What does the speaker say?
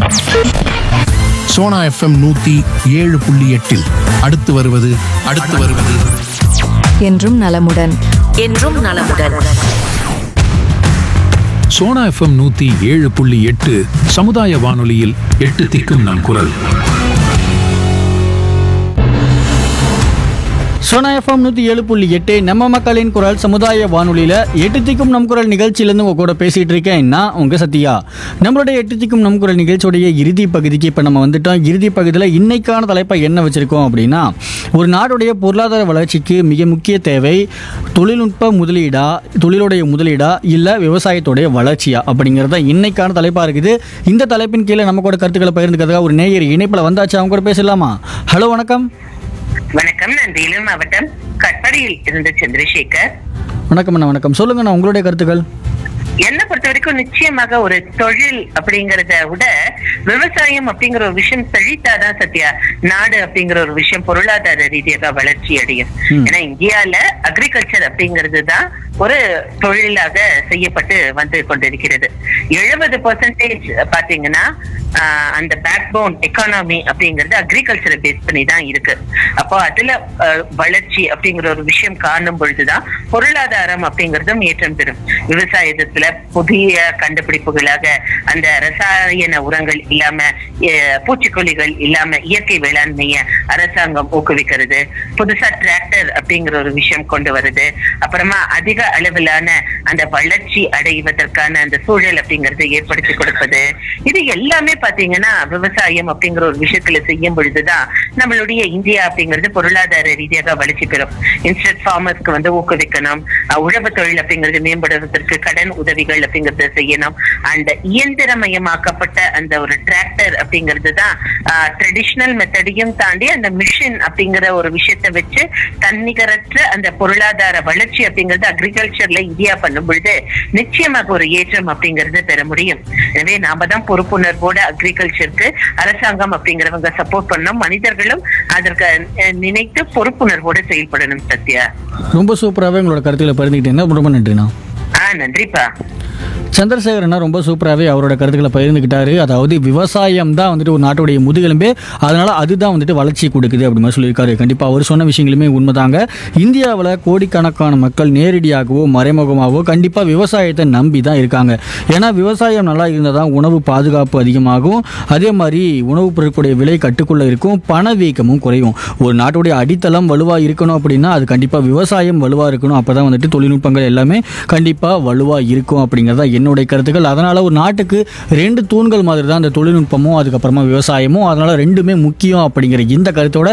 Sona FM நூத்தி ஏழு புள்ளி எட்டில் அடுத்து வருவது அடுத்து வருவது என்றும் நலமுடன் என்றும் நலமுடன் சோனா எஃப்எம் நூத்தி ஏழு புள்ளி எட்டு சமுதாய வானொலியில் எட்டு திக்கும் நம் குரல் சோனா எஃப்எம் நூற்றி ஏழு புள்ளி எட்டு நம்ம மக்களின் குரல் சமுதாய வானொலியில் எட்டு திக்கும் நம் குரல் நிகழ்ச்சியிலேருந்து உங்கள் கூட பேசிகிட்டு இருக்கேன் நான் உங்கள் சத்யா நம்மளுடைய எட்டு திக்கும் நம் குரல் நிகழ்ச்சியோடைய இறுதி பகுதிக்கு இப்போ நம்ம வந்துட்டோம் இறுதி பகுதியில் இன்னைக்கான தலைப்பை என்ன வச்சுருக்கோம் அப்படின்னா ஒரு நாடுடைய பொருளாதார வளர்ச்சிக்கு மிக முக்கிய தேவை தொழில்நுட்ப முதலீடா தொழிலுடைய முதலீடா இல்லை விவசாயத்துடைய வளர்ச்சியா அப்படிங்கிறது தான் இன்னைக்கான தலைப்பாக இருக்குது இந்த தலைப்பின் கீழே நம்ம கூட கருத்துக்களை பகிர்ந்துக்கிறதுக்காக ஒரு நேயர் இணைப்பில் வந்தாச்சு அவங்க கூட பேசலாமா ஹலோ வணக்கம் வணக்கம் நான் வேலூர் மாவட்டம் கட்படியில் இருந்து சந்திரசேகர் வணக்கம் அண்ணா வணக்கம் சொல்லுங்கண்ணா உங்களுடைய கருத்துக்கள் என்ன பொறுத்த வரைக்கும் நிச்சயமாக ஒரு தொழில் அப்படிங்கறத விட விவசாயம் அப்படிங்கிற ஒரு விஷயம் செழித்தாதான் சத்யா நாடு அப்படிங்கிற ஒரு விஷயம் பொருளாதார ரீதியாக வளர்ச்சி அடையும் ம். ஏன்னா இந்தியால அக்ரிகல்ச்சர் அப்படிங்கிறது தான் ஒரு தொழிலாக செய்யப்பட்டு வந்து கொண்டிருக்கிறது எழுபது பர்சன்டேஜ் பாத்தீங்கன்னா ஆஹ், அந்த பேக் போன் எக்கானமி அப்படிங்கிறது அக்ரிகல்ச்சரை பேஸ் பண்ணி தான் இருக்கு அப்போ அதுல ஆஹ், வளர்ச்சி அப்படிங்கிற ஒரு விஷயம் காணும் பொழுதுதான் பொருளாதாரம் அப்படிங்கறதும் ஏற்றம் பெறும் விவசாயத்துல புதிய கண்டுபிடிப்புகளாக அந்த ரசாயன உரங்கள் இல்லாம அஹ், பூச்சிக்கொல்லிகள் இல்லாம இயற்கை வேளாண்மைய அரசாங்கம் ஊக்குவிக்கிறது புதுசா டிராக்டர் அப்படிங்கிற ஒரு விஷயம் கொண்டு வருது அப்புறமா அதிக அளவிலான அந்த வளர்ச்சி அடைவதற்கான அந்த சூழல் அப்படிங்கறதை ஏற்படுத்தி கொடுப்பது இது எல்லாமே பாத்தீங்கன்னா விவசாயம் அப்படிங்கிற ஒரு விஷயத்துல செய்யும் பொழுதுதான் நம்மளுடைய இந்தியா அப்படிங்கிறது பொருளாதார ரீதியாக வளர்ச்சி பெறும் இன்ஸ்டன்ட் ஃபார்மர்ஸ்க்கு வந்து ஊக்குவிக்கணும் அஹ் உழவு தொழில் அப்படிங்கிறது மேம்படுவதற்கு கடன் உதவிகள் அப்படிங்கறத செய்யணும் அண்ட் இயந்திரமயமாக்கப்பட்ட அந்த ஒரு டிராக்டர் அப்படிங்கிறது தான் ட்ரெடிஷ்னல் மெத்தடையும் தாண்டி அந்த மிஷின் அப்படிங்கிற ஒரு விஷயத்தை வச்சு தன்னிகரற்ற அந்த பொருளாதார வளர்ச்சி அப்படிங்கிறது அக்ரிகல்ச்சர்ல இந்தியா பண்ணும் பொழுது நிச்சயமாக ஒரு ஏற்றம் அப்படிங்கறது பெற முடியும் எனவே நாம தான் பொறுப்புணர்வோட அக்ரிகல்ச்சருக்கு அரசாங்கம் அப்படிங்கிறவங்க சப்போர்ட் பண்ணணும் மனிதர்களும் அதற்கு அஹ், நினைத்து பொறுப்புணர்வோட செயல்படணும் சத்யா ரொம்ப சூப்பராகவே உங்களோட கருத்துக்களை பகிர்ந்துக்கிட்டீங்க ரொம்ப நன்றிண்ணா ஆஹ் நன்றிப்பா சந்திரசேகரண்ணா ரொம்ப சூப்பராகவே அவரோட கருத்துக்களை பகிர்ந்துக்கிட்டாரு அதாவது விவசாயம் தான் வந்துட்டு ஒரு நாட்டுடைய முதுகெலும்பே அதனால அதுதான் வந்துட்டு வளர்ச்சி கொடுக்குது அப்படி மாதிரி சொல்லியிருக்காரு கண்டிப்பாக அவர் சொன்ன விஷயங்களுமே உண்மைதாங்க இந்தியாவில் கோடிக்கணக்கான மக்கள் நேரடியாகவோ மறைமுகமாகவோ கண்டிப்பாக விவசாயத்தை நம்பி தான் இருக்காங்க ஏன்னா விவசாயம் நல்லா இருந்தால் தான் உணவு பாதுகாப்பு அதிகமாகும் அதே மாதிரி உணவுப் பொருட்களுடைய விலை கட்டுக்குள்ளே இருக்கும் பணவீக்கமும் குறையும் ஒரு நாட்டுடைய அடித்தளம் வலுவாக இருக்கணும் அப்படின்னா அது கண்டிப்பாக விவசாயம் வலுவாக இருக்கணும் அப்போ தான் வந்துட்டு தொழில்நுட்பங்கள் எல்லாமே கண்டிப்பாக வலுவாக இருக்கும் அப்படிங்கிறதா என்னுடைய கருத்துக்கள் அதனால் ஒரு நாட்டுக்கு ரெண்டு தூண்கள் மாதிரி தான் அந்த தொழில்நுட்பமும் அதுக்கப்புறமா விவசாயமும் அதனால் ரெண்டுமே முக்கியம் அப்படிங்கிற இந்த கருத்தோட